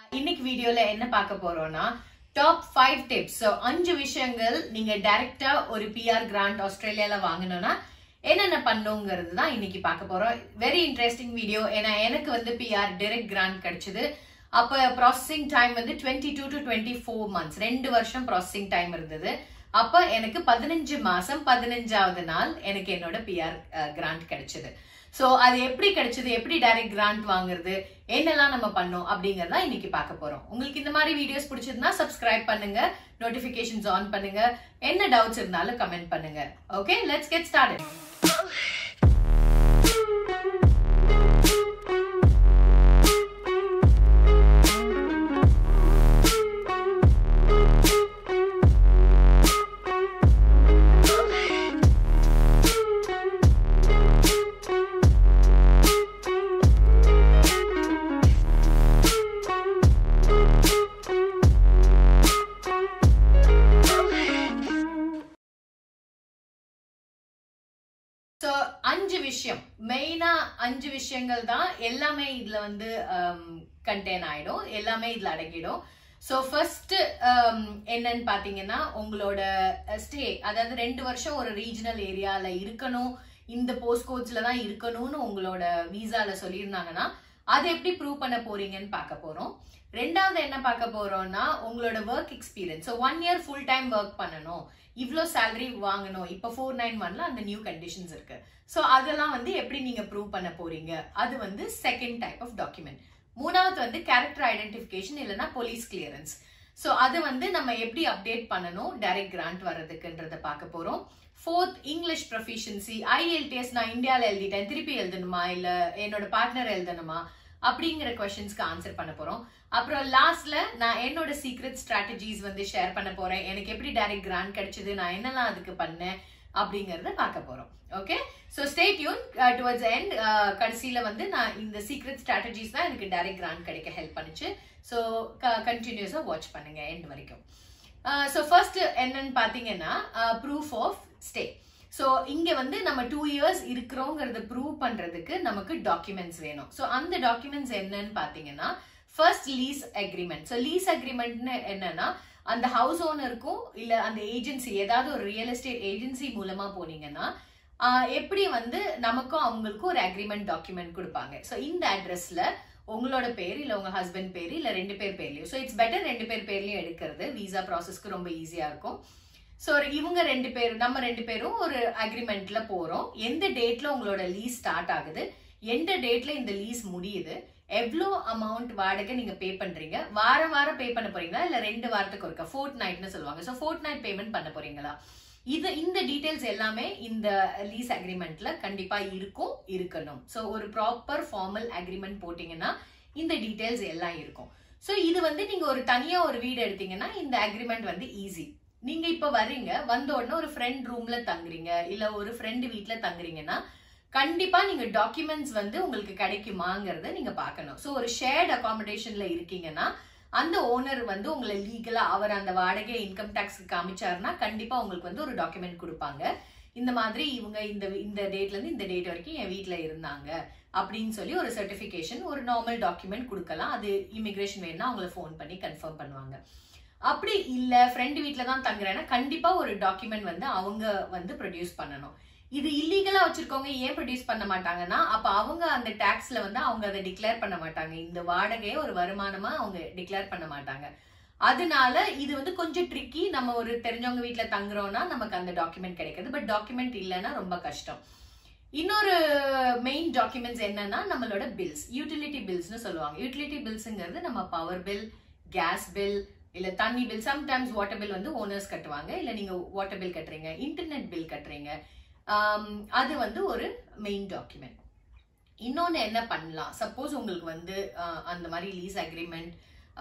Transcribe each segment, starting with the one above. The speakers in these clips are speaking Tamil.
இன்னைக்கு வீடியோல என்ன பார்க்க போறோம்னா டாப் ஃபைவ் டிப்ஸ் ஸோ அஞ்சு விஷயங்கள் நீங்க டைரக்டா ஒரு பிஆர் கிராண்ட் ஆஸ்திரேலியால வாங்கணும்னா என்னென்ன பண்ணுங்கிறது தான் இன்னைக்கு பார்க்க போறோம் வெரி இன்ட்ரெஸ்டிங் வீடியோ ஏன்னா எனக்கு வந்து பிஆர் டைரக்ட் கிராண்ட் கிடைச்சது அப்ப ப்ராசஸிங் டைம் வந்து twenty two to twenty four months ரெண்டு வருஷம் ப்ராசஸிங் டைம் இருந்தது அப்ப எனக்கு பதினஞ்சு மாசம் பதினஞ்சாவது நாள் எனக்கு என்னோட பிஆர் கிராண்ட் கிடைச்சது சோ அது எப்படி கிடைச்சது எப்படி டைரக்ட் கிராண்ட் வாங்குறது என்னெல்லாம் நம்ம பண்ணோம் அப்படிங்கறத இன்னைக்கு பார்க்க போறோம் உங்களுக்கு இந்த மாதிரி வீடியோஸ் பிடிச்சிருந்தா சப்ஸ்கிரைப் பண்ணுங்க நோட்டிபிகேஷன்ஸ் ஆன் பண்ணுங்க என்ன டவுட்ஸ் இருந்தாலும் கமெண்ட் பண்ணுங்க okay let's get started so அஞ்சு விஷயம் மெயினா அஞ்சு விஷயங்கள் தான் எல்லாமே இதுல வந்து கண்டெயின் ஆயிடும் எல்லாமே இதுல அடங்கிடும் ஸோ ஃபர்ஸ்ட் என்னன்னு பாத்தீங்கன்னா உங்களோட ஸ்டே அதாவது ரெண்டு வருஷம் ஒரு ரீஜனல் ஏரியால இருக்கணும் இந்த போஸ்ட் கோட்ஸ்ல தான் இருக்கணும்னு உங்களோட விசால சொல்லியிருந்தாங்கன்னா அதை எப்படி ப்ரூவ் பண்ண போறீங்கன்னு பார்க்க போறோம் ரெண்டாவது என்ன பார்க்க போறோம்னா உங்களோட work experience so one year full time work பண்ணணும் இவ்வளோ சேலரி வாங்கணும் இப்போ ஃபோர் நைன் ஒன்ல அந்த நியூ கண்டிஷன்ஸ் இருக்கு ஸோ அதெல்லாம் வந்து எப்படி நீங்க ப்ரூவ் பண்ண போறீங்க அது வந்து செகண்ட் டைப் ஆஃப் டாக்குமெண்ட் மூணாவது வந்து கேரக்டர் ஐடென்டிஃபிகேஷன் இல்லைன்னா போலீஸ் கிளியரன்ஸ் ஸோ அது வந்து நம்ம எப்படி அப்டேட் பண்ணணும் டைரக்ட் கிராண்ட் வர்றதுக்குன்றத பார்க்க போறோம் ஃபோர்த் இங்கிலீஷ் ப்ரொஃபிஷியன்சி ஐஎல்டிஎஸ் நான் இந்தியாவில் எழுதிட்டேன் திருப்பி எழுதணுமா இல்லை என்னோட பார்ட்னர் எழுதணுமா அப்படிங்கிற கொஸ்டின்ஸ்க்கு ஆன்சர் பண்ண போறோம் அப்புறம் லாஸ்ட்ல நான் என்னோட சீக்ரெட் ஸ்ட்ராட்டஜிஸ் வந்து ஷேர் பண்ண போறேன் எனக்கு எப்படி டைரக்ட் கிராண்ட் கிடைச்சது நான் என்னெல்லாம் அதுக்கு பண்ணேன் அப்படிங்கறத பார்க்க போறோம் okay so stay tuned towards end கடைசியில வந்து நான் இந்த சீக்ரெட் ஸ்ட்ராட்டஜிஸ் தான் எனக்கு டைரக்ட் கிராண்ட் கிடைக்க ஹெல்ப் பண்ணுச்சு ஸோ கண்டினியூஸா வாட்ச் பண்ணுங்க எண்ட் வரைக்கும் ஸோ ஃபர்ஸ்ட் என்னன்னு பாத்தீங்கன்னா ப்ரூஃப் ஆஃப் ஸ்டே ஸோ இங்க வந்து நம்ம டூ இயர்ஸ் இருக்கிறோங்கிறத ப்ரூவ் பண்றதுக்கு நமக்கு டாக்குமெண்ட்ஸ் வேணும் ஸோ அந்த டாக்குமெண்ட்ஸ் என்னன்னு பாத்தீங்கன்னா first lease agreement so lease அக்ரிமெண்ட்னு என்னன்னா அந்த ஹவுஸ் ஓனருக்கும் இல்ல அந்த ஏஜென்சி ஏதாவது ஒரு ரியல் எஸ்டேட் ஏஜென்சி மூலமா போனீங்கன்னா எப்படி வந்து நமக்கும் அவங்களுக்கும் ஒரு அக்ரிமெண்ட் டாக்குமெண்ட் கொடுப்பாங்க ஸோ இந்த அட்ரஸ்ல உங்களோட பேர் இல்ல உங்க ஹஸ்பண்ட் பேர் இல்ல ரெண்டு பேர் பேர்லயும் ஸோ இட்ஸ் பெட்டர் ரெண்டு பேர் பேர்லயும் எடுக்கிறது விசா ப்ராசஸ்க்கு ரொம்ப ஈஸியா இருக்கும் ஸோ இவங்க ரெண்டு பேர் நம்ம ரெண்டு பேரும் ஒரு அக்ரிமெண்ட்ல போறோம் எந்த டேட்ல உங்களோட லீஸ் ஸ்டார்ட் ஆகுது எந்த டேட்ல இந்த லீஸ் முடியுது எவ்வளோ அமௌண்ட் வாடகை நீங்க பே பண்றீங்க வாரம் வாரம் பே பண்ண போறீங்களா இல்ல ரெண்டு வாரத்துக்கு ஒருக்கா ஃபோர்ட் நைட்னு சொல்லுவாங்க ஸோ ஃபோர்ட் நைட் பேமெண்ட் பண்ண போறீங்களா இது இந்த டீடைல்ஸ் எல்லாமே இந்த லீஸ் அக்ரிமெண்ட்ல கண்டிப்பா இருக்கும் இருக்கணும் ஸோ ஒரு ப்ராப்பர் ஃபார்மல் அக்ரிமெண்ட் போட்டீங்கன்னா இந்த டீடைல்ஸ் எல்லாம் இருக்கும் ஸோ இது வந்து நீங்க ஒரு தனியா ஒரு வீடு எடுத்தீங்கன்னா இந்த அக்ரிமெண்ட் வந்து ஈஸி நீங்க இப்ப வர்றீங்க வந்த உடனே ஒரு ஃப்ரெண்ட் ரூம்ல தங்குறீங்க இல்ல ஒரு ஃப்ரெண்ட் வீட்ல தங்குறீங்கன்னா கண்டிப்பா நீங்க டாக்குமெண்ட்ஸ் வந்து உங்களுக்கு கிடைக்குமாங்கிறத நீங்க பார்க்கணும் ஸோ ஒரு ஷேர்ட் அகாமடேஷன்ல இருக்கீங்கன்னா அந்த ஓனர் வந்து உங்களை லீகலா அவர் அந்த வாடகை இன்கம் டேக்ஸ்க்கு காமிச்சாருன்னா கண்டிப்பா உங்களுக்கு வந்து ஒரு டாக்குமெண்ட் கொடுப்பாங்க இந்த மாதிரி இவங்க இந்த இந்த டேட்ல இருந்து இந்த டேட் வரைக்கும் என் வீட்டுல இருந்தாங்க அப்படின்னு சொல்லி ஒரு சர்டிபிகேஷன் ஒரு நார்மல் டாக்குமெண்ட் கொடுக்கலாம் அது இமிகிரேஷன் வேணும்னா அவங்களை ஃபோன் பண்ணி கன்ஃபார்ம் பண்ணுவாங்க அப்படி இல்ல ஃப்ரெண்டு வீட்ல தான் தங்குறேன்னா கண்டிப்பா ஒரு டாக்குமெண்ட் வந்து அவங்க வந்து ப்ரொடியூஸ் பண்ணணும் இது இல்லீகலா வச்சிருக்கவங்க ஏன் ப்ரொடியூஸ் பண்ண மாட்டாங்கன்னா அப்ப அவங்க அந்த டாக்ஸ்ல வந்து அவங்க அதை டிக்ளேர் பண்ண மாட்டாங்க இந்த வாடகையை ஒரு வருமானமா அவங்க டிக்ளேர் பண்ண மாட்டாங்க அதனால இது வந்து கொஞ்சம் ட்ரிக்கி நம்ம ஒரு தெரிஞ்சவங்க வீட்ல தங்குறோம்னா நமக்கு அந்த டாக்குமெண்ட் கிடைக்காது பட் டாக்குமெண்ட் இல்லைன்னா ரொம்ப கஷ்டம் இன்னொரு மெயின் டாக்குமெண்ட்ஸ் என்னன்னா நம்மளோட பில்ஸ் யூட்டிலிட்டி பில்ஸ்னு சொல்லுவாங்க யூட்டிலிட்டி பில்ஸ்ங்கிறது நம்ம பவர் பில் கேஸ் பில் இல்ல தண்ணி பில் சம்டைம்ஸ் வாட்டர் பில் வந்து ஓனர்ஸ் கட்டுவாங்க இல்ல நீங்க வாட்டர் பில் கட்டுறீங்க இன்டர்நெட் பில் கட்டுறீங்க அது வந்து ஒரு மெயின் டாக்குமெண்ட் இன்னொன்னு என்ன பண்ணலாம் சப்போஸ் உங்களுக்கு வந்து அந்த மாதிரி லீஸ் அக்ரிமெண்ட்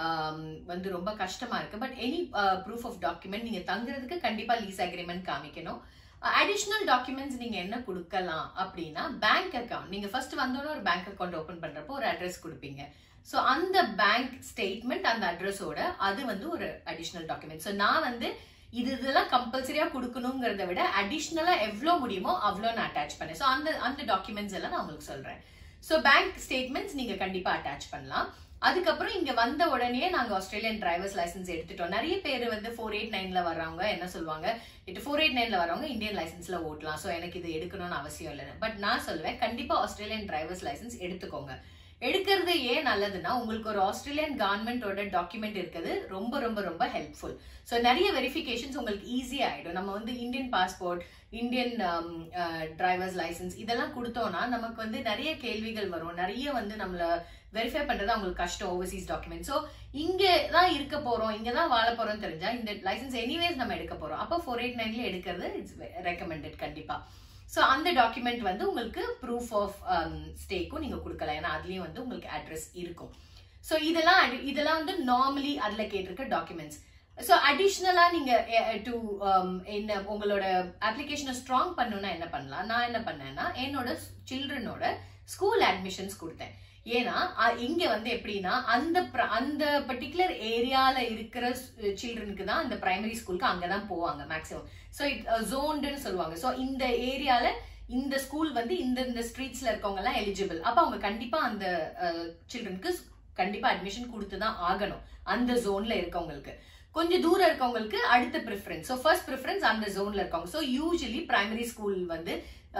வந்து ரொம்ப கஷ்டமா இருக்கு but any proof of document நீங்க தங்குறதுக்கு கண்டிப்பா லீஸ் அக்ரிமெண்ட் காமிக்கணும் அடிஷ்னல் டாக்குமெண்ட்ஸ் நீங்க என்ன கொடுக்கலாம் அப்படின்னா பேங்க் அக்கௌண்ட் நீங்க ஃபர்ஸ்ட் வந்தோடனே ஒரு பேங்க் அக்கௌண்ட் ஓபன் பண்றப்போ ஒரு அட்ரஸ் கொடுப்பீங்க ஸோ அந்த பேங்க் ஸ்டேட்மெண்ட் அந்த அட்ரஸோட அது வந்து ஒரு அடிஷ்னல் டாக்குமெண்ட் ஸோ நான் வந்து இது இதெல்லாம் கம்பல்சரியா கொடுக்கணுங்கிறத விட அடிஷ்னலா எவ்வளோ முடியுமோ அவ்வளோ நான் அட்டாச் பண்ணேன் ஸோ அந்த அந்த டாக்குமெண்ட்ஸ் எல்லாம் நான் உங்களுக்கு சொல்றேன் ஸோ பேங்க் ஸ்டேட்மெண்ட்ஸ் நீங்க கண்டிப்பா அட்டாச் பண்ணலாம் அதுக்கப்புறம் இங்க வந்த உடனே நாங்க ஆஸ்திரேலியன் டிரைவர்ஸ் லைசன்ஸ் எடுத்துட்டோம் நிறைய பேர் வந்து ஃபோர் எயிட் நைன்ல வர்றவங்க என்ன சொல்லுவாங்க இட்டு ஃபோர் எயிட் நைன்ல வரவங்க இந்தியன் லைசன்ஸ்ல ஓட்டலாம் ஸோ எனக்கு இது எடுக்கணும்னு அவசியம் இல்லை பட் நான் சொல்லுவேன் கண்டிப்பா ஆஸ்திரேலியன் டிரைவர்ஸ் லைசன்ஸ் எடுத்துக்கோங்க எடுக்கிறது ஏன் நல்லதுன்னா உங்களுக்கு ஒரு ஆஸ்திரேலியன் கவர்மெண்டோட டாக்குமெண்ட் இருக்குது ரொம்ப ரொம்ப ரொம்ப ஹெல்ப்ஃபுல் ஸோ நிறைய வெரிஃபிகேஷன்ஸ் உங்களுக்கு ஈஸியாக ஆகிடும் நம்ம வந்து Indian passport Indian drivers licence இதெல்லாம் கொடுத்தோம்னா நமக்கு வந்து நிறைய கேள்விகள் வரும் நிறைய வந்து நம்மள வெரிஃபை பண்றது அவங்களுக்கு கஷ்டம் ஓவர்சீஸ் டாக்குமெண்ட் ஸோ இங்க தான் இருக்க போறோம் இங்க தான் வாழ போறோம் தெரிஞ்சா இந்த லைசன்ஸ் எனிவேஸ் நம்ம எடுக்க போறோம் அப்போ ஃபோர் எயிட் நைன்ல எடுக்கிறது இட்ஸ் ரெக்கமெண்டட் கண்டிப்பா ஸோ அந்த டாக்குமெண்ட் வந்து உங்களுக்கு ப்ரூஃப் ஆஃப் ஸ்டேக்கும் நீங்க கொடுக்கலாம் ஏன்னா அதுலயும் வந்து உங்களுக்கு அட்ரஸ் இருக்கும் ஸோ இதெல்லாம் அடி- இதெல்லாம் வந்து நார்மலி அதுல கேட்டிருக்க டாக்குமெண்ட்ஸ் ஸோ அடிஷ்னலா நீங்க டு என்ன உங்களோட அப்ளிகேஷனை ஸ்ட்ராங் பண்ணணும்னா என்ன பண்ணலாம் நான் என்ன பண்ணேன்னா என்னோட சில்ட்ரனோட ஸ்கூல் அட்மிஷன்ஸ் கொடுத்தேன் ஏன்னா அ- இங்க வந்து எப்படின்னா அந்த pr- அந்த பர்டிகுலர் ஏரியால இருக்கிற சில்ட்ரனுக்கு தான் அந்த பிரைமரி ஸ்கூலுக்கு அங்கதான் போவாங்க மேக்ஸிமம் ஸோ ஜோன்டுன்னு சொல்லுவாங்க ஸோ இந்த ஏரியால இந்த ஸ்கூல் வந்து இந்த இந்த ஸ்ட்ரீட்ஸ்ல இருக்கவங்க எல்லாம் எலிஜிபிள் அப்ப அவங்க கண்டிப்பா அந்த சில்ட்ரனுக்கு கண்டிப்பா அட்மிஷன் கொடுத்து தான் ஆகணும் அந்த ஜோன்ல இருக்கவங்களுக்கு கொஞ்சம் தூரம் இருக்கவங்களுக்கு அடுத்த ப்ரிஃபரன்ஸ் ஸோ ஃபர்ஸ்ட் ப்ரிஃபரன்ஸ் அந்த ஜோன்ல இருக்கவங்க ஸோ யூஸ்வலி பிரைமரி ஸ்கூல் வந்து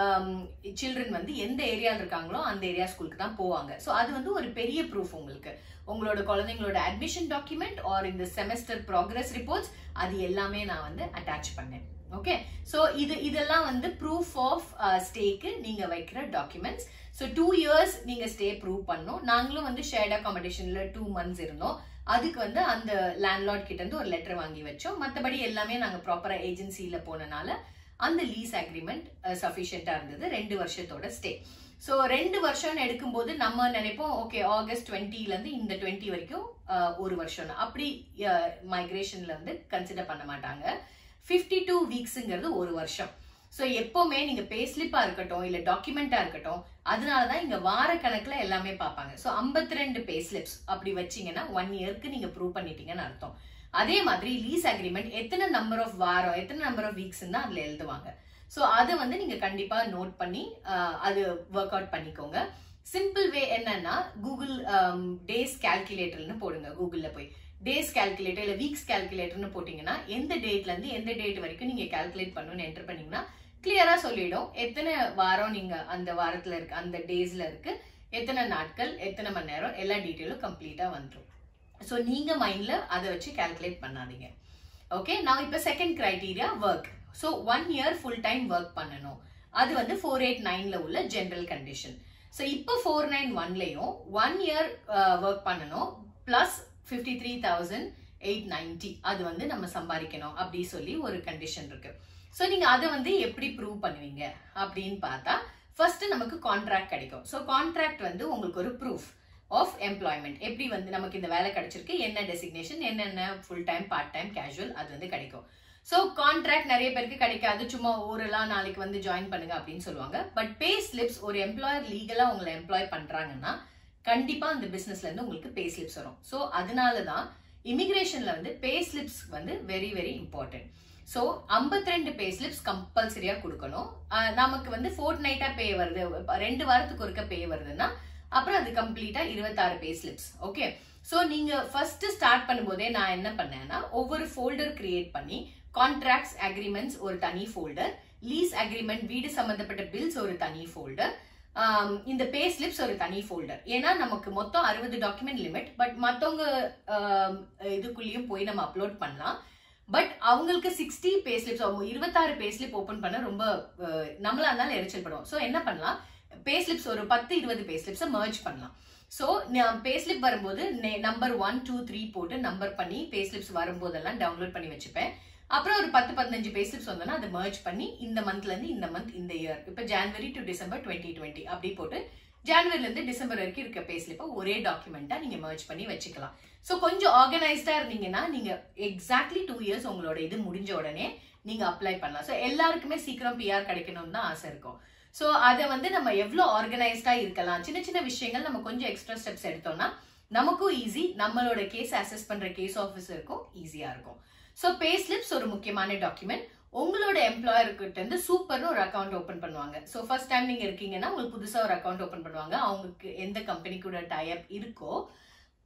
சில்ட்ரன் வந்து எந்த ஏரியால இருக்காங்களோ அந்த ஏரியா ஸ்கூலுக்கு தான் போவாங்க ஸோ அது வந்து ஒரு பெரிய ப்ரூஃப் உங்களுக்கு உங்களோட குழந்தைங்களோட அட்மிஷன் டாக்குமெண்ட் ஆர் இந்த செமஸ்டர் ப்ராக்ரஸ் ரிப்போர்ட்ஸ் அது எல்லாமே நான் வந்து அட்டாச் பண்ணேன் ஓகே ஸோ இது இதெல்லாம் வந்து ப்ரூஃப் ஆஃப் ஸ்டேக்கு நீங்க வைக்கிற டாக்குமெண்ட்ஸ் ஸோ டூ இயர்ஸ் நீங்க ஸ்டே ப்ரூவ் பண்ணோம் நாங்களும் வந்து ஷேர்ட் அகாமடேஷன்ல டூ மந்த்ஸ் இருந்தோம் அதுக்கு வந்து அந்த லேண்ட்லார்ட் கிட்ட இருந்து ஒரு லெட்டர் வாங்கி வச்சோம் மற்றபடி எல்லாமே நாங்க ப்ராப்பரா ஏஜென்சில போனனால அந்த லீஸ் அக்ரிமெண்ட் சஃபிஷியண்டா இருந்தது ரெண்டு வருஷத்தோட ஸ்டே ஸோ ரெண்டு வருஷம்னு எடுக்கும்போது நம்ம நினைப்போம் ஓகே ஆகஸ்ட் டுவெண்ட்டில இருந்து இந்த டுவெண்ட்டி வரைக்கும் அஹ், ஒரு வருஷம் அப்படி மைக்ரேஷன்ல வந்து கன்சிடர் பண்ண மாட்டாங்க ஃபிஃப்டி டூ வீக்ஸுங்கிறது ஒரு வருஷம் ஸோ எப்பவுமே நீங்க பே ஸ்லிப்பா இருக்கட்டும் இல்ல டாக்குமெண்டா இருக்கட்டும் அதனாலதான் இங்க வார கணக்குல எல்லாமே பார்ப்பாங்க ஸோ 52 ரெண்டு பே ஸ்லிப்ஸ் அப்படி வச்சீங்கன்னா ஒன் இயர்க்கு நீங்க ப்ரூவ் பண்ணிட்டீங்கன்னு அர்த்தம் அதே மாதிரி லீஸ் அக்ரிமெண்ட் எத்தனை நம்பர் ஆஃப் வாரம் எத்தனை நம்பர் ஆஃப் வீக்ஸ் தான் அதுல எழுதுவாங்க ஸோ அதை வந்து நீங்க கண்டிப்பா நோட் பண்ணி அஹ், அது ஒர்க் அவுட் பண்ணிக்கோங்க சிம்பிள் வே என்னன்னா கூகுள் டேஸ் கால்குலேட்டர்னு போடுங்க கூகுள்ல போய் டேஸ் கால்குலேட்டர் இல்ல வீக்ஸ் கால்குலேட்டர்னு போட்டீங்கன்னா எந்த டேட்ல இருந்து எந்த டேட் வரைக்கும் நீங்க கால்குலேட் பண்ணணும்னு என்டர் பண்ணீங்கன்னா கிளியரா சொல்லிடும் எத்தனை வாரம் நீங்க அந்த வாரத்துல இருக்கு அந்த டேஸ்ல இருக்கு எத்தனை நாட்கள் எத்தனை மணி நேரம் எல்லா டீட்டெயிலும் கம்ப்ளீட்டா வந்துடும் ஸோ நீங்க மைண்ட்ல அதை வச்சு கால்குலேட் பண்ணாதீங்க ஓகே நான் இப்போ second criteria work so one year full time work பண்ணணும் அது வந்து ஃபோர் எயிட் நைன்ல உள்ள ஜென்ரல் கண்டிஷன் ஸோ இப்போ ஃபோர் நைன் ஒன்லையும் ஒன் இயர் ஒர்க் பண்ணணும் plus fifty three thousand eight ninety அது வந்து நம்ம சம்பாதிக்கணும் அப்படி சொல்லி ஒரு கண்டிஷன் இருக்கு ஸோ நீங்க அதை வந்து எப்படி ப்ரூவ் பண்ணுவீங்க அப்படின்னு பார்த்தா ஃபர்ஸ்ட் நமக்கு கான்ட்ராக்ட் கிடைக்கும் ஸோ கான்ட்ராக்ட் வந்து உங்களுக்கு ஒரு ப்ரூஃப் ஆஃப் எம்ப்ளாய்மெண்ட் எப்படி வந்து நமக்கு இந்த வேலை கிடைச்சிருக்கு என்ன டெசிக்னேஷன் என்னென்ன full time part time casual அது வந்து கிடைக்கும் ஸோ கான்ட்ராக்ட் நிறைய பேருக்கு கிடைக்காது சும்மா ஓரலா நாளைக்கு வந்து ஜாயின் பண்ணுங்க அப்படின்னு சொல்லுவாங்க பட் பே ஸ்லிப்ஸ் ஒரு எம்ப்ளாயர் லீகலா உங்களை எம்ப்ளாய் பண்றாங்கன்னா கண்டிப்பா அந்த பிசினஸ்ல இருந்து உங்களுக்கு பே ஸ்லிப்ஸ் வரும் ஸோ அதனால தான் இமிகிரேஷன்ல வந்து பே ஸ்லிப்ஸ் வந்து வெரி வெரி இம்பார்ட்டன்ட் ஸோ 52 ரெண்டு பே ஸ்லிப்ஸ் கம்பல்சரியா கொடுக்கணும் அஹ் நமக்கு வந்து ஃபோர்ட் நைட்டா பே வருது ரெண்டு வாரத்துக்கு ஒருக்க பே வருதுன்னா அப்புறம் அது கம்ப்ளீட்டா இருபத்தாறு பே ஸ்லிப்ஸ் ஓகே ஸோ நீங்க ஃபர்ஸ்ட் ஸ்டார்ட் பண்ணும்போதே நான் என்ன பண்ணேன்னா ஒவ்வொரு ஃபோல்டர் கிரியேட் பண்ணி கான்ட்ராக்ட்ஸ் அக்ரிமெண்ட்ஸ் ஒரு தனி ஃபோல்டர் லீஸ் அக்ரிமெண்ட் வீடு சம்பந்தப்பட்ட பில்ஸ் ஒரு தனி ஃபோல்டர் இந்த பே ஸ்லிப்ஸ் ஒரு தனி ஃபோல்டர் ஏன்னா நமக்கு மொத்தம் அறுபது டாக்குமெண்ட் லிமிட் பட் மற்றவங்க இதுக்குள்ளேயும் போய் நம்ம அப்லோட் பண்ணலாம் பட் அவங்களுக்கு சிக்ஸ்டி பே ஸ்லிப்ஸ் அவங்க இருபத்தாறு பே ஸ்லிப் ஓப்பன் பண்ண ரொம்ப அஹ், நம்மளா இருந்தாலும் எரிச்சல் படுவோம் ஸோ என்ன பண்ணலாம் பே ஸ்லிப்ஸ் ஒரு பத்து இருபது பே ஸ்லிப்ஸை மர்ஜ் பண்ணலாம் ஸோ பே ஸ்லிப் வரும்போது நம்பர் ஒன் டூ த்ரீ போட்டு நம்பர் பண்ணி பே ஸ்லிப்ஸ் வரும்போதெல்லாம் டவுன்லோட் பண்ணி வச்சுப்பேன் அப்புறம் ஒரு பத்து பதினஞ்சு பே ஸ்லிப்ஸ் வந்தோன்னா அதை மர்ஜ் பண்ணி இந்த மந்த்ல இருந்து இந்த மந்த் இந்த இயர் இப்போ January to December twenty twenty அப்படி போட்டு ஜான்வரில இருந்து டிசம்பர் வரைக்கும் இருக்க பே ஸ்லிப்பை ஒரே டாக்குமெண்டா நீங்க மர்ஜ் பண்ணி வச்சுக்கலாம் ஸோ கொஞ்சம் ஆர்கனைஸ்டா இருந்தீங்கன்னா நீங்க எக்ஸாக்ட்லி டூ இயர்ஸ் உங்களோட இது முடிஞ்ச உடனே நீங்க அப்ளை பண்ணலாம் ஸோ எல்லாருக்குமே சீக்கிரம் பிஆர் கிடைக்கணும்னு தான் ஆசை இருக்கும் ஸோ அதை வந்து நம்ம எவ்வளோ ஆர்கனைஸ்டா இருக்கலாம் சின்ன சின்ன விஷயங்கள் நம்ம கொஞ்சம் எக்ஸ்ட்ரா ஸ்டெப்ஸ் எடுத்தோம்னா நமக்கும் ஈஸி நம்மளோட கேஸ் அசஸ் பண்ற கேஸ் ஆஃபீஸருக்கும் ஈஸியா இருக்கும் ஸோ பே ஸ்லிப்ஸ் ஒரு முக்கியமான டாக்குமெண்ட் உங்களோட எம்ப்ளாயர் கிட்ட இருந்து சூப்பர்னு ஒரு அக்கௌண்ட் ஓபன் பண்ணுவாங்க ஸோ ஃபர்ஸ்ட் டைம் நீங்க இருக்கீங்கன்னா உங்களுக்கு புதுசா ஒரு அக்கௌண்ட் ஓபன் பண்ணுவாங்க அவங்களுக்கு எந்த கம்பெனி கூட டைப் இருக்கோ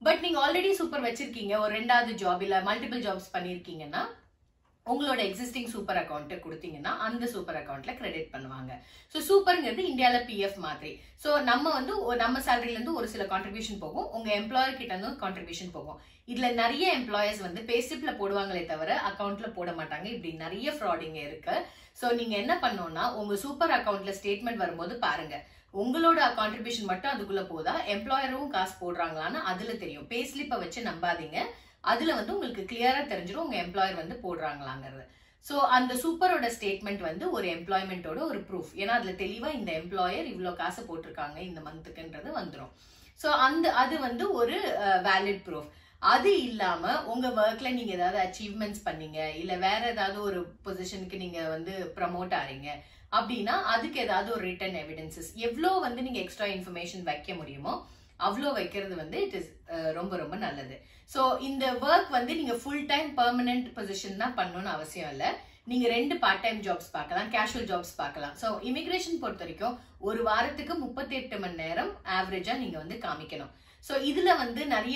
பட் நீங்க ஆல்ரெடி சூப்பர் வச்சிருக்கீங்க ஒரு ரெண்டாவது ஜாப் இல்ல மல்டிபிள் ஜாப்ஸ் பண்ணிருக்கீங்கன்னா உங்களோட எக்ஸிஸ்டிங் சூப்பர் அக்கௌண்ட்டை கொடுத்தீங்கன்னா அந்த சூப்பர் அக்கௌண்ட்ல கிரெடிட் பண்ணுவாங்க ஸோ சூப்பர்ங்கிறது இந்தியாவில் பிஎஃப் மாதிரி ஸோ நம்ம வந்து ஒ- நம்ம சேலரில இருந்து ஒரு சில கான்ட்ரிபியூஷன் போகும் உங்க எம்ப்ளாயர் கிட்ட இருந்து கான்ட்ரிபியூஷன் போகும் இதுல நிறைய எம்ப்ளாயர்ஸ் வந்து பேசிப்ல போடுவாங்களே தவிர அக்கௌண்ட்ல போட மாட்டாங்க இப்படி நிறைய ஃப்ராடிங்க இருக்கு ஸோ நீங்க என்ன பண்ணணும்னா உங்க சூப்பர் அக்கௌண்ட்ல ஸ்டேட்மெண்ட் வரும்போது பாருங்க உங்களோட கான்ட்ரிபியூஷன் மட்டும் அதுக்குள்ள போதா எம்ப்ளாயரும் காசு போடுறாங்களான்னு அதுல தெரியும் பே ஸ்லிப்பை வச்சு நம்பாதீங்க அதுல வந்து உங்களுக்கு கிளியரா தெரிஞ்சிடும் உங்க எம்ப்ளாயர் வந்து போடுறாங்களாங்கிறது ஸோ அந்த சூப்பரோட ஸ்டேட்மெண்ட் வந்து ஒரு எம்ப்ளாய்மெண்ட்டோட ஒரு ப்ரூஃப் ஏன்னா அதுல தெளிவா இந்த எம்ப்ளாயர் இவ்வளோ காசு போட்டிருக்காங்க இந்த மந்த்துக்குன்றது வந்துடும் ஸோ அந்த அது வந்து ஒரு வேலிட் ப்ரூஃப் அது இல்லாம உங்க ஒர்க்ல நீங்க ஏதாவது அச்சீவ்மெண்ட்ஸ் பண்ணீங்க இல்ல வேற ஏதாவது ஒரு பொசிஷனுக்கு நீங்க வந்து ப்ரமோட் ஆறீங்க அப்படின்னா அதுக்கு ஏதாவது ஒரு ரிட்டன் எவிடன்சஸ் எவ்வளோ வந்து நீங்க எக்ஸ்ட்ரா இன்ஃபர்மேஷன் வைக்க முடியுமோ அவ்வளோ வைக்கிறது வந்து இட் இஸ் ரொம்ப ரொம்ப நல்லது ஸோ இந்த ஒர்க் வந்து நீங்க ஃபுல் டைம் பெர்மனன்ட் பொசிஷன் தான் பண்ணணும்னு அவசியம் இல்லை நீங்க ரெண்டு பார்ட் டைம் ஜாப்ஸ் பார்க்கலாம் கேஷுவல் ஜாப்ஸ் பார்க்கலாம் ஸோ இமிகிரேஷன் பொறுத்த வரைக்கும் ஒரு வாரத்துக்கு முப்பத்தி எட்டு மணி நேரம் ஆவரேஜா நீங்க வந்து காமிக்கணும் ஸோ இதுல வந்து நிறைய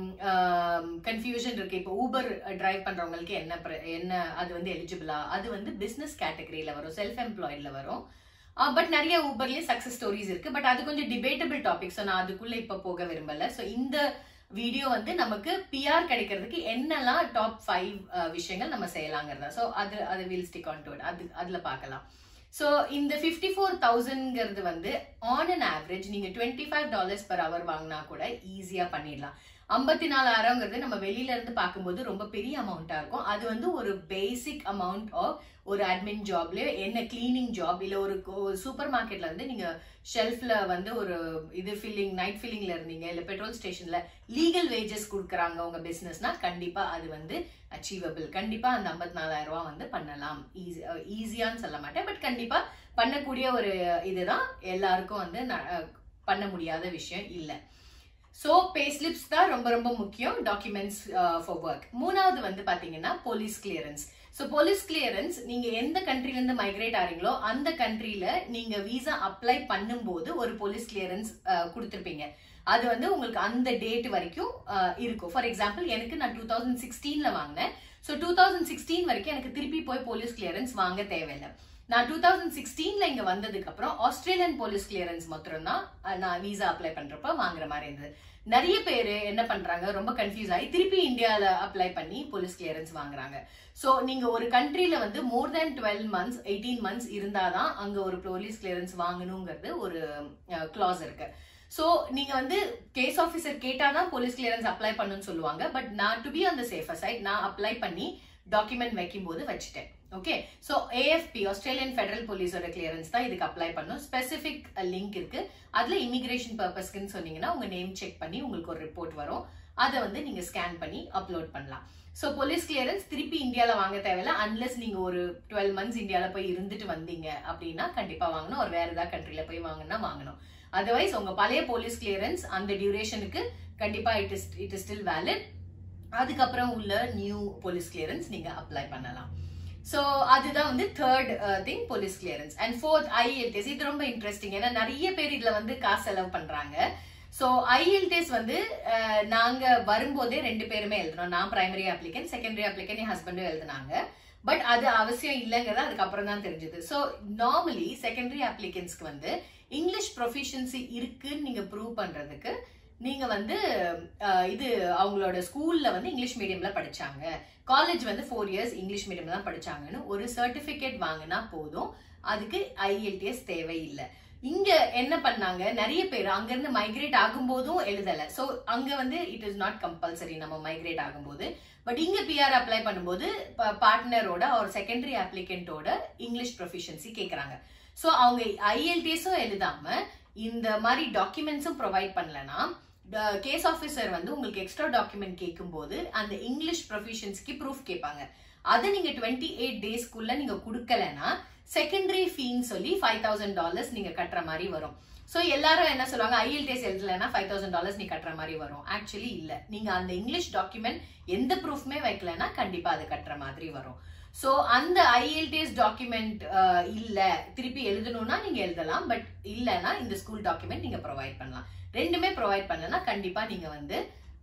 கன்ஃபியூஷன் இருக்கு இப்போ ஊபர் டிரைவ் பண்றவங்களுக்கு என்ன பிர- என்ன அது வந்து எலிஜிபிளா அது வந்து பிசினஸ் கேட்டகரியில வரும் செல்ஃப் எம்ப்ளாய்ட்ல வரும் பட் நிறைய ஊபர்லயே சக்சஸ் ஸ்டோரிஸ் இருக்கு பட் அது கொஞ்சம் டிபேட்டபிள் டாபிக் ஸோ நான் அதுக்குள்ள இப்ப போக விரும்பல ஸோ இந்த வீடியோ வந்து நமக்கு பிஆர் கிடைக்கிறதுக்கு என்னெல்லாம் டாப் ஃபைவ் விஷயங்கள் நம்ம செய்யலாங்கிறதா ஸோ அது அது வில் ஸ்டிக் ஆன் டு அது அதுல பார்க்கலாம் ஸோ இந்த ஃபிஃப்டி ஃபோர் தௌசண்ட்ங்கிறது வந்து ஆன் அன் ஆவரேஜ் நீங்க twenty five dollars per hour வாங்கினா கூட ஈஸியா பண்ணிடலாம் ஐம்பத்தி நாலாயிரங்கிறது நம்ம வெளியில இருந்து பார்க்கும்போது ரொம்ப பெரிய அமௌண்ட்டா இருக்கும் அது வந்து ஒரு பேசிக் அமௌண்ட் ஆஃப் ஒரு அட்மின் ஜாப்லயோ என்ன கிளீனிங் ஜாப் இல்ல ஒரு சூப்பர் மார்க்கெட்ல வந்து நீங்க ஷெல்ஃப்ல வந்து ஒரு இது ஃபில்லிங் நைட் ஃபில்லிங்ல இருந்தீங்க இல்ல பெட்ரோல் ஸ்டேஷன்ல லீகல் வேஜஸ் கொடுக்குறாங்க உங்க பிசினஸ்னா கண்டிப்பா அது வந்து அச்சீவபிள் கண்டிப்பா அந்த ஐம்பத்தி நாலாயிரம் ரூபாய் வந்து பண்ணலாம் ஈஸி ஈஸியான்னு சொல்ல மாட்டேன் பட் கண்டிப்பா பண்ணக்கூடிய ஒரு இதுதான் எல்லாருக்கும் வந்து ந- அஹ் பண்ண முடியாத விஷயம் இல்லை ஸோ பே ஸ்லிப்ஸ் தான் ரொம்ப ரொம்ப முக்கியம் டாக்குமெண்ட்ஸ் ஃபார் ஒர்க் மூணாவது வந்து பாத்தீங்கன்னா police clearance so police clearance நீங்க எந்த கண்ட்ரில இருந்து மைக்ரேட் ஆறீங்களோ அந்த கண்ட்ரில நீங்க விசா அப்ளை பண்ணும்போது ஒரு போலீஸ் கிளியரன்ஸ் கொடுத்துருப்பீங்க அது வந்து உங்களுக்கு அந்த டேட் வரைக்கும் அஹ், இருக்கும் ஃபார் எக்ஸாம்பிள் எனக்கு நான் டூ தௌசண்ட் சிக்ஸ்டீன்ல வாங்கினேன் ஸோ டூ தௌசண்ட் சிக்ஸ்டீன் வரைக்கும் எனக்கு திருப்பி போய் போலீஸ் கிளியரன்ஸ் வாங்க தேவையில்லை நான் டூ தௌசண்ட் சிக்ஸ்டீன்ல இங்க வந்ததுக்கு அப்புறம் ஆஸ்திரேலியன் போலீஸ் கிளியரன்ஸ் மாத்திரம் தான் நான் விசா அப்ளை பண்றப்ப வாங்குற மாதிரி இருந்தது நிறைய பேர் என்ன பண்றாங்க ரொம்ப கன்ஃபியூஸ் ஆகி திருப்பி இந்தியால அப்ளை பண்ணி போலீஸ் கிளியரன்ஸ் வாங்குறாங்க சோ நீங்க ஒரு கண்ட்ரில வந்து more than twelve months eighteen months இருந்தாதான் அங்க ஒரு போலீஸ் கிளியரன்ஸ் வாங்கணுங்கிறது ஒரு கிளாஸ் இருக்கு சோ நீங்க வந்து கேஸ் ஆபீசர் கேட்டாதான் போலீஸ் கிளியரன்ஸ் அப்ளை பண்ணுன்னு சொல்லுவாங்க பட் நான் டு பி அந்த சேஃபர் சைட் நான் அப்ளை பண்ணி டாக்குமெண்ட் வைக்கும்போது வச்சுட்டேன் okay so AFP Australian federal போலீஸோட கிளியரன்ஸ் தான் இதுக்கு அப்ளை பண்ணும் ஸ்பெசிபிக் லிங்க் இருக்கு அதுல இமிகிரேஷன் பர்பஸ்க்குன்னு சொன்னீங்கன்னா உங்க நேம் செக் பண்ணி உங்களுக்கு ஒரு ரிப்போர்ட் வரும் அதை வந்து நீங்க ஸ்கேன் பண்ணி அப்லோட் பண்ணலாம் ஸோ போலீஸ் கிளியரன்ஸ் திருப்பி இந்தியால வாங்க தேவையில்ல அன்லெஸ் நீங்க ஒரு டுவெல் மந்த்ஸ் இந்தியால போய் இருந்துட்டு வந்தீங்க அப்படின்னா கண்டிப்பா வாங்கணும் ஒரு வேற ஏதாவது கண்ட்ரில போய் வாங்கினா வாங்கணும் அதர்வைஸ் உங்க பழைய போலீஸ் கிளியரன்ஸ் அந்த டியூரேஷனுக்கு கண்டிப்பா it is it is still valid அதுக்கப்புறம் உள்ள நியூ போலீஸ் கிளியரன்ஸ் நீங்க அப்ளை பண்ணலாம் ஸோ அதுதான் வந்து third thing police clearance and fourth IELTS இது ரொம்ப இன்ட்ரெஸ்டிங் ஏன்னா நிறைய பேர் இதுல வந்து காசு செலவு பண்றாங்க ஸோ ஐஎல்டிஎஸ் வந்து அஹ், நாங்க வரும்போதே ரெண்டு பேருமே எழுதணும் நான் பிரைமரி அப்ளிகன் செகண்டரி அப்ளிகன் என் ஹஸ்பண்டும் எழுதினாங்க பட் அது அவசியம் இல்லைங்கிறது அதுக்கப்புறம் தான் தெரிஞ்சது ஸோ நார்மலி செகண்டரி அப்ளிகன்ஸ்க்கு வந்து இங்கிலீஷ் ப்ரொஃபிஷியன்சி இருக்குன்னு நீங்க ப்ரூவ் பண்றதுக்கு நீங்க வந்து அஹ், இது அவங்களோட ஸ்கூல்ல வந்து இங்கிலீஷ் மீடியம்ல படிச்சாங்க காலேஜ் வந்து ஃபோர் இயர்ஸ் இங்கிலீஷ் மீடியம் தான் படிச்சாங்கன்னு ஒரு சர்டிபிகேட் வாங்கினா போதும் அதுக்கு ஐஎல்டிஎஸ் தேவையில்லை இங்க என்ன பண்ணாங்க நிறைய பேர் அங்கிருந்து மைக்ரேட் ஆகும்போதும் எழுதல சோ அங்க வந்து இட் இஸ் நாட் கம்பல்சரி நம்ம மைக்ரேட் ஆகும்போது பட் இங்க பிஆர் அப்ளை பண்ணும்போது பார்ட்னரோட ஒரு செகண்டரி அப்ளிகண்டோட இங்கிலீஷ் ப்ரொஃபிஷியன்சி கேக்குறாங்க சோ அவங்க ஐஎல்டிஎஸும் எழுதாம இந்த மாதிரி டாக்குமெண்ட்ஸும் ப்ரொவைட் பண்ணலனா கேஸ் ஆஃபீஸர் வந்து உங்களுக்கு எக்ஸ்ட்ரா டாக்குமெண்ட் கேட்கும்போது அந்த இங்கிலீஷ் ப்ரொஃபிஷியன்சிக்கு ப்ரூஃப் கேட்பாங்க அதை நீங்க டுவெண்ட்டி எயிட் டேஸ்க்குள்ள நீங்க கொடுக்கலனா செகண்டரி ஃபீன்னு சொல்லி ஃபைவ் தௌசண்ட் டாலர்ஸ் நீங்க கட்டுற மாதிரி வரும் ஸோ எல்லாரும் என்ன சொல்லுவாங்க ஐஎல்டிஎஸ் எழுதலைன்னா ஃபைவ் தௌசண்ட் டாலர்ஸ் நீ கட்டுற மாதிரி வரும் ஆக்சுவலி இல்ல நீங்க அந்த இங்கிலீஷ் டாக்குமெண்ட் எந்த ப்ரூஃப்மே வைக்கலன்னா கண்டிப்பா அது கட்டுற மாதிரி வரும் ஸோ அந்த ஐஎல்டிஎஸ் டாக்குமெண்ட் இல்ல திருப்பி எழுதணும்னா நீங்க எழுதலாம் பட் இல்லைன்னா இந்த ஸ்கூல் டாக்குமெண்ட் நீங்க ப்ரொவைட் பண்ணலாம் ரெண்டுமே ப்ரொவைட் பண்ணலன்னா கண்டிப்பா நீங்க வந்து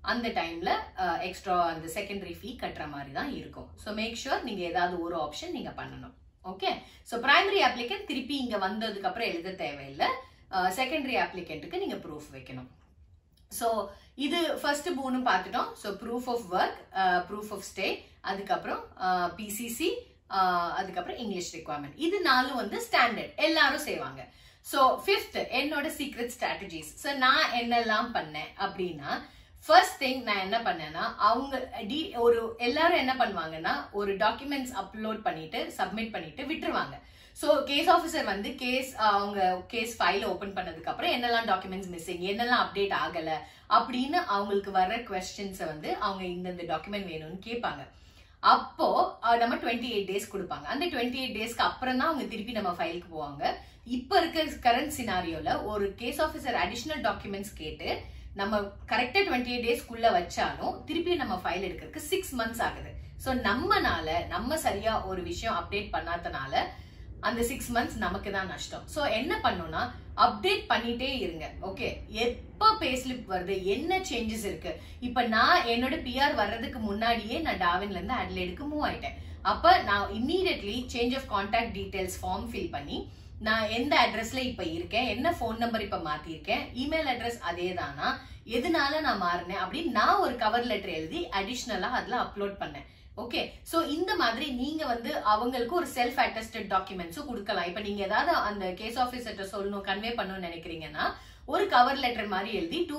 அந்த டைம்ல எக்ஸ்ட்ரா அந்த செகண்டரி ஃபீ கட்டுற மாதிரி தான் இருக்கும் ஸோ மேக் ஷுர் நீங்க ஏதாவது ஒரு ஆப்ஷன் நீங்க பண்ணணும் ஓகே ஸோ பிரைமரி அப்ளிகன்ட் திருப்பி இங்க வந்ததுக்கு அப்புறம் எழுத தேவையில்லை செகண்டரி அப்ளிகண்ட்டுக்கு நீங்க ப்ரூஃப் வைக்கணும் ஸோ இது ஃபர்ஸ்ட் மூணு பார்த்துட்டோம் so proof of work proof of stay அதுக்கப்புறம் பிசிசி அதுக்கப்புறம் இங்கிலீஷ் ரிக்வயர்மெண்ட் இது நாலும் வந்து ஸ்டாண்டர்ட் எல்லாரும் செய்வாங்க ஸோ ஃபிஃப்த் என்னோட சீக்ரெட் ஸ்ட்ராட்டஜிஸ் ஸோ நான் என்னெல்லாம் பண்ணேன் அப்படின்னா ஃபர்ஸ்ட் திங் நான் என்ன பண்ணேன்னா அவங்க டி ஒரு எல்லாரும் என்ன பண்ணுவாங்கன்னா ஒரு டாக்குமெண்ட்ஸ் அப்லோட் பண்ணிட்டு சப்மிட் பண்ணிட்டு விட்டுருவாங்க ஸோ கேஸ் ஆஃபீஸர் வந்து கேஸ் அவங்க கேஸ் ஃபைல் ஓப்பன் பண்ணதுக்கு அப்புறம் என்னெல்லாம் டாக்குமெண்ட்ஸ் மிஸ்ஸிங் என்னெல்லாம் அப்டேட் ஆகல அப்படின்னு அவங்களுக்கு வர கொஸ்டின்ஸை வந்து அவங்க இந்தந்த டாக்குமெண்ட் வேணும்னு கேட்பாங்க அப்போ அஹ், நம்ம டுவெண்ட்டி எயிட் டேஸ் கொடுப்பாங்க அந்த டுவெண்ட்டி எயிட் டேஸ்க்கு அப்புறம் தான் அவங்க திருப்பி நம்ம ஃபைலுக்கு போவாங்க இப்போ இருக்க கரண்ட் சினாரியோல ஒரு கேஸ் ஆஃபீஸர் அடிஷனல் டாக்குமெண்ட்ஸ் கேட்டு நம்ம கரெக்டா டுவெண்ட்டி எயிட் டேஸ்க்குள்ள வச்சாலும் திருப்பி நம்ம ஃபைல் எடுக்கிறதுக்கு சிக்ஸ் மந்த்ஸ் ஆகுது ஸோ நம்மனால நம்ம சரியா ஒரு விஷயம் அப்டேட் பண்ணாதனால அந்த சிக்ஸ் மந்த்ஸ் நமக்கு தான் நஷ்டம் ஸோ என்ன பண்ணணும்னா அப்டேட் பண்ணிட்டே இருங்க ஓகே எப்போ பேஸ்லிப் வருது என்ன சேஞ்சஸ் இருக்கு இப்போ நான் என்னோட பிஆர் வர்றதுக்கு முன்னாடியே நான் டாவின்ல இருந்து அட்லேடுக்கு மூவ் ஆயிட்டேன் அப்ப நான் immediately change of contact details form fill பண்ணி நான் எந்த அட்ரஸ்ல இப்ப இருக்கேன் என்ன ஃபோன் நம்பர் இப்ப மாத்திருக்கேன் இமெயில் அட்ரஸ் அதே தானா எதனால நான் மாறினேன் அப்படின்னு நான் ஒரு கவர் லெட்டர் எழுதி அடிஷ்னலா அதுல அப்லோட் பண்ணேன் ஓகே சோ இந்த மாதிரி நீங்க வந்து அவங்களுக்கு ஒரு செல்ஃப் அட்டஸ்டட் டாக்குமெண்ட்ஸும் கொடுக்கலாம் இப்ப நீங்க ஏதாவது அந்த கேஸ் ஆபீசர்ட்ட சொல்லணும் கன்வே பண்ணணும்னு நினைக்கிறீங்கன்னா ஒரு கவர் லெட்டர் மாதிரி எழுதி to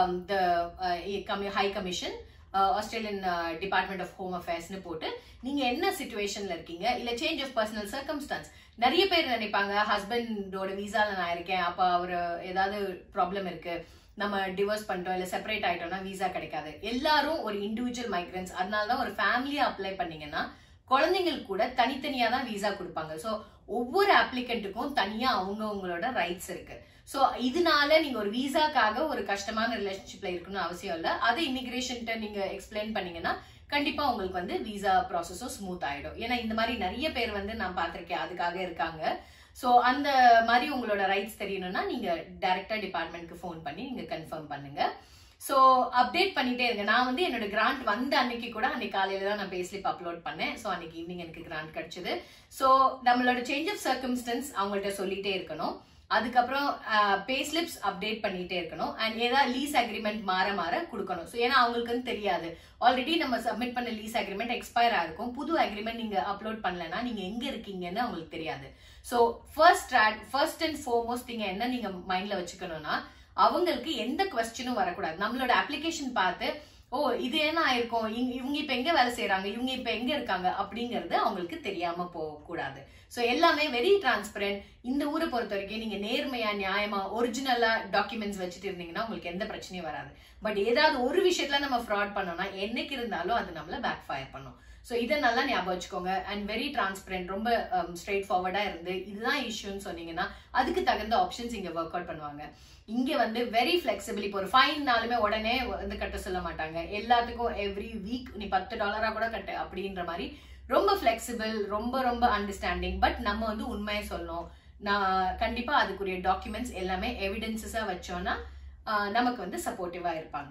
the high commission Australian department of home அஃபேர்ஸ்னு போட்டு நீங்க என்ன சுச்சுவேஷன்ல இருக்கீங்க இல்ல சேஞ்ச் ஆஃப் பர்சனல் சர்க்கம்ஸ்டான்ஸ் நிறைய பேர் நினைப்பாங்க ஹஸ்பண்டோட விசால நான் இருக்கேன் அப்ப அவர் ஏதாவது ப்ராப்ளம் இருக்கு நம்ம டிவோர்ஸ் பண்ணிட்டோம் இல்ல செப்பரேட் ஆயிட்டோம்னா விசா கிடைக்காது எல்லாரும் ஒரு இண்டிவிஜுவல் மைக்ரன்ஸ் அதனால தான் ஒரு ஃபேமிலியா அப்ளை பண்ணீங்கன்னா குழந்தைங்களுக்கு கூட தனித்தனியா தான் விசா கொடுப்பாங்க ஸோ ஒவ்வொரு அப்ளிகண்ட்டுக்கும் தனியா அவங்க அவங்களோட ரைட்ஸ் இருக்கு ஸோ இதனால நீங்க ஒரு விசாக்காக ஒரு கஷ்டமான ரிலேஷன்ஷிப்ல இருக்கணும்னு அவசியம் இல்லை அதை இமிகிரேஷன்ட்ட நீங்க எக்ஸ்பிளைன் பண்ணீங்கன்னா கண்டிப்பா உங்களுக்கு வந்து விசா ப்ராசஸும் ஸ்மூத் ஆயிடும் ஏன்னா இந்த மாதிரி நிறைய பேர் வந்து நான் பார்த்திருக்கேன் அதுக்காக இருக்காங்க ஸோ அந்த மாதிரி உங்களோட ரைட்ஸ் தெரியணும்னா நீங்க டைரக்டா டிபார்ட்மெண்ட்க்கு ஃபோன் பண்ணி நீங்க கன்ஃபார்ம் பண்ணுங்க ஸோ அப்டேட் பண்ணிட்டே இருங்க நான் வந்து என்னோட கிராண்ட் வந்த அன்னைக்கு கூட அன்னைக்கு காலையில தான் நான் பேஸ்லிப் அப்லோட் பண்ணேன் ஸோ அன்னைக்கு ஈவினிங் எனக்கு கிராண்ட் கிடைச்சது ஸோ நம்மளோட சேஞ்ச் ஆஃப் சர்க்கம்ஸ்டன்ஸ் அவங்கள்ட்ட சொல்லிட்டே இருக்கணும் அதுக்கப்புறம் பேஸ்லிப்ஸ் அப்டேட் பண்ணிட்டே இருக்கணும் அண்ட் ஏதாவது லீஸ் அக்ரிமெண்ட் மாற மாற கொடுக்கணும் ஸோ ஏன்னா அவங்களுக்கு வந்து தெரியாது ஆல்ரெடி நம்ம சப்மிட் பண்ண லீஸ் அக்ரிமெண்ட் எக்ஸ்பயர் ஆயிருக்கும் புது அக்ரிமெண்ட் நீங்க அப்லோட் பண்ணலன்னா நீங்க எங்க இருக்கீங்கன்னு அவங்களுக்கு தெரியாது so first first and foremost நீங்க என்ன நீங்க மைண்ட்ல வச்சுக்கணும்னா அவங்களுக்கு எந்த கொஸ்டினும் வரக்கூடாது நம்மளோட அப்ளிகேஷன் பார்த்து ஓ இது என்ன ஆயிருக்கும் இங்க- இவங்க இப்ப எங்க வேலை செய்யறாங்க இவங்க இப்ப எங்க இருக்காங்க அப்படிங்கறது அவங்களுக்கு தெரியாம போகக்கூடாது சோ எல்லாமே வெரி டிரான்ஸ்பரண்ட் இந்த ஊரை பொறுத்த வரைக்கும் நீங்க நேர்மையா நியாயமா ஒரிஜினலா டாக்குமெண்ட்ஸ் வச்சுட்டு இருந்தீங்கன்னா உங்களுக்கு எந்த பிரச்சனையும் வராது பட் ஏதாவது ஒரு விஷயத்துல நம்ம ஃப்ராட் பண்ணோம்னா என்னைக்கு இருந்தாலும் அது நம்மள பேக் ஃபயர் பண்ணும் ஸோ இதை நல்லா ஞாபகம் வச்சுக்கோங்க அண்ட் வெரி டிரான்ஸ்பரண்ட் ரொம்ப ஸ்ட்ரெயிட் ஃபார்வர்டா இருந்து இதுதான் இஷ்யூன்னு சொன்னீங்கன்னா அதுக்கு தகுந்த ஆப்ஷன்ஸ் இங்க ஒர்க் அவுட் பண்ணுவாங்க இங்க வந்து வெரி ஃபிளெக்சிபிள் இப்போ ஒரு ஃபைன்னாலுமே உடனே வந்து கட்ட சொல்ல மாட்டாங்க எல்லாத்துக்கும் எவ்ரி வீக் நீ பத்து டாலரா கூட கட்டு அப்படின்ற மாதிரி ரொம்ப ஃபிளெக்சிபிள் ரொம்ப ரொம்ப அண்டர்ஸ்டாண்டிங் பட் நம்ம வந்து உண்மையை சொல்லணும் நான் கண்டிப்பா அதுக்குரிய டாக்குமெண்ட்ஸ் எல்லாமே எவிடன்சஸா வச்சோம்னா ஆஹ், நமக்கு வந்து சப்போர்ட்டிவா இருப்பாங்க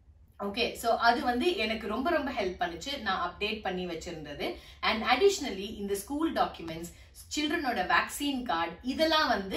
ஓகே ஸோ அது வந்து எனக்கு ரொம்ப ரொம்ப ஹெல்ப் பண்ணுச்சு நான் அப்டேட் பண்ணி வச்சிருந்தது அண்ட் அடிஷ்னலி இந்த ஸ்கூல் டாக்குமெண்ட்ஸ் சில்ட்ரனோட வேக்சின் கார்டு இதெல்லாம் வந்து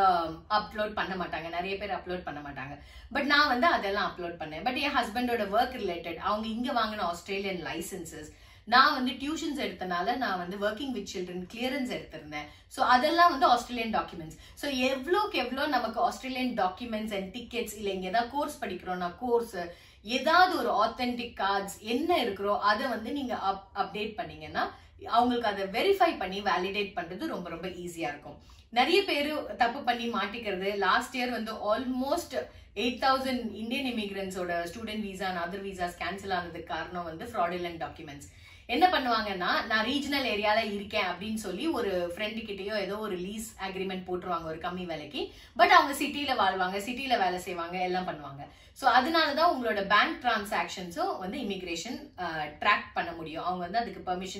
அப்லோட் பண்ண மாட்டாங்க நிறைய பேர் அப்லோட் பண்ண மாட்டாங்க பட் நான் வந்து அதெல்லாம் அப்லோட் பண்ணேன் பட் என் ஹஸ்பண்டோட ஒர்க் ரிலேட்டட் அவங்க இங்க வாங்கின ஆஸ்திரேலியன் லைசன்சஸ் நான் வந்து டியூஷன்ஸ் எடுத்தனால நான் வந்து ஒர்க்கிங் வித் சில்ட்ரன் கிளியரன்ஸ் எடுத்திருந்தேன் ஸோ அதெல்லாம் வந்து ஆஸ்திரேலியன் டாக்குமெண்ட்ஸ் ஸோ எவ்வளோக்கு எவ்வளோ நமக்கு ஆஸ்திரேலியன் டாக்குமெண்ட்ஸ் அண்ட் டிக்கெட்ஸ் இல்லை இங்கே ஏதாவது கோர்ஸ் படிக்கிறோம்னா கோர்ஸ் ஏதாவது ஒரு ஆத்தென்டிக் கார்ட்ஸ் என்ன இருக்கிறோ அதை வந்து நீங்க அப் அப்டேட் பண்ணீங்கன்னா அவங்களுக்கு அதை வெரிஃபை பண்ணி வேலிடேட் பண்றது ரொம்ப ரொம்ப ஈஸியா இருக்கும் நிறைய பேர் தப்பு பண்ணி மாட்டிக்கிறது லாஸ்ட் இயர் வந்து ஆல்மோஸ்ட் எயிட் தௌசண்ட் இந்தியன் இமிகிரன்ஸோட student visa and other visas cancel ஆனதுக்கு காரணம் வந்து ஃப்ராடுலண்ட் டாக்குமெண்ட்ஸ் என்ன பண்ணுவாங்கன்னா நான் ரீஜனல் ஏரியால இருக்கேன் அப்படின்னு சொல்லி ஒரு ஃப்ரெண்டு கிட்டயோ ஏதோ ஒரு லீஸ் அக்ரிமெண்ட் போட்டுருவாங்க ஒரு கம்மி விலைக்கு பட் அவங்க சிட்டில வாழ்வாங்க சிட்டில வேலை செய்வாங்க எல்லாம் பண்ணுவாங்க ஸோ அதனால தான் உங்களோட பேங்க் டிரான்சாக்ஷன்ஸும் வந்து இமிகிரேஷன் ட்ராக் பண்ண முடியும் அவங்க வந்து அதுக்கு பெர்மிஷன்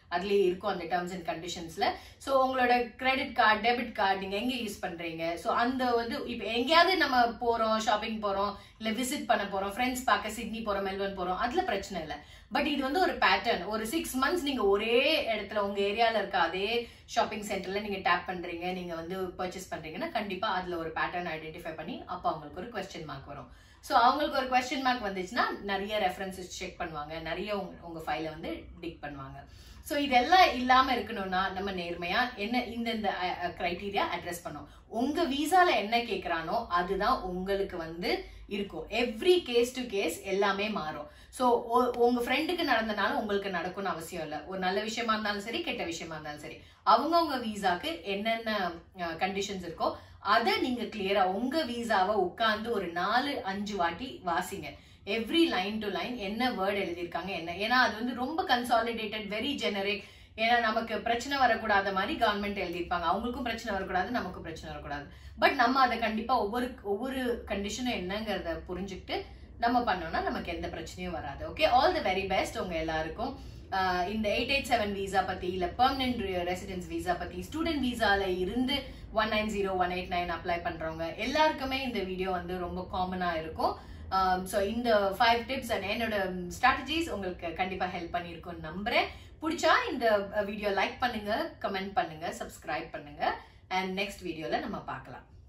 அதுலயே இருக்கும் அந்த டேர்ம்ஸ் அண்ட் கண்டிஷன்ஸ்ல ஸோ உங்களோட கிரெடிட் கார்டு டெபிட் கார்டு நீங்க எங்க யூஸ் பண்றீங்க ஸோ அந்த வந்து இப்போ எங்கேயாவது நம்ம போறோம் ஷாப்பிங் போறோம் இல்ல விசிட் பண்ண போறோம் ஃப்ரெண்ட்ஸ் பார்க்க சிட்னி போறோம் மெல்பர்ன் போறோம் அதுல பிரச்சனை இல்லை பட் இது வந்து ஒரு பேட்டர்ன் ஒரு சிக்ஸ் மந்த்ஸ் நீங்க ஒரே இடத்துல உங்க ஏரியால இருக்க அதே ஷாப்பிங் சென்டர்ல நீங்க டேப் பண்றீங்க நீங்க வந்து பர்ச்சேஸ் பண்றீங்கன்னா கண்டிப்பா அதுல ஒரு பேட்டர்ன் ஐடென்டிஃபை பண்ணி அப்போ அவங்களுக்கு ஒரு கொஸ்டின் மார்க் வரும் ஸோ அவங்களுக்கு ஒரு கொஸ்டின் மார்க் வந்துச்சுன்னா நிறைய ரெஃபரன்சஸ் செக் பண்ணுவாங்க நிறைய உங்க உங்க ஃபைலை வந்து டிக் பண்ணுவாங்க ஸோ இதெல்லாம் இல்லாம இருக்கணும்னா நம்ம நேர்மையா என்ன இந்தந்த கிரைட்டீரியா அட்ரஸ் பண்ணோம் உங்க விசால என்ன கேக்குறானோ அதுதான் உங்களுக்கு வந்து இருக்கும் எவ்ரி கேஸ் டு கேஸ் எல்லாமே மாறும் ஸோ உங்க ஃப்ரெண்டுக்கு நடந்தனாலும் உங்களுக்கு நடக்கும்னு அவசியம் இல்லை ஒரு நல்ல விஷயமா இருந்தாலும் சரி கெட்ட விஷயமா இருந்தாலும் சரி அவங்கவுங்க விசாக்கு என்னென்ன கண்டிஷன்ஸ் இருக்கோ அதை நீங்க கிளியரா உங்க விசாவை உட்கார்ந்து ஒரு நாலு அஞ்சு வாட்டி வாசிங்க எவ்ரி லைன் டு லைன் என்ன வேர்ட் எழுதியிருக்காங்க என்ன ஏன்னா அது வந்து ரொம்ப கன்சாலிடேட்டட் வெரி ஜெனரிக் ஏன்னா நமக்கு பிரச்சனை வரக்கூடாத மாதிரி கவர்மெண்ட் எழுதியிருப்பாங்க அவங்களுக்கும் பிரச்சனை வரக்கூடாது நமக்கும் பிரச்சனை வரக்கூடாது பட் நம்ம அதை கண்டிப்பா ஒவ்வொரு ஒவ்வொரு கண்டிஷனும் என்னங்கிறத புரிஞ்சுக்கிட்டு நம்ம பண்ணோம்னா நமக்கு எந்த பிரச்சனையும் வராது okay all the very best உங்க எல்லாருக்கும் ஆஹ் இந்த எயிட் எயிட் செவன் விசா பத்தி இல்ல பெர்மனன்ட் ரெசிடென்ஸ் விசா பத்தி ஸ்டூடெண்ட் விசால இருந்து one nine zero one eight nine apply பண்றவங்க எல்லாருக்குமே இந்த வீடியோ வந்து ரொம்ப காமனா இருக்கும் ஸோ இந்த ஃபைவ் டிப்ஸ் அண்ட் என்னோட ஸ்ட்ராட்டஜிஸ் உங்களுக்கு கண்டிப்பா ஹெல்ப் பண்ணியிருக்கும்னு நம்புறேன் பிடிச்சா இந்த வீடியோ லைக் பண்ணுங்க கமெண்ட் பண்ணுங்க சப்ஸ்கிரைப் பண்ணுங்க அண்ட் நெக்ஸ்ட் வீடியோல நம்ம பார்க்கலாம்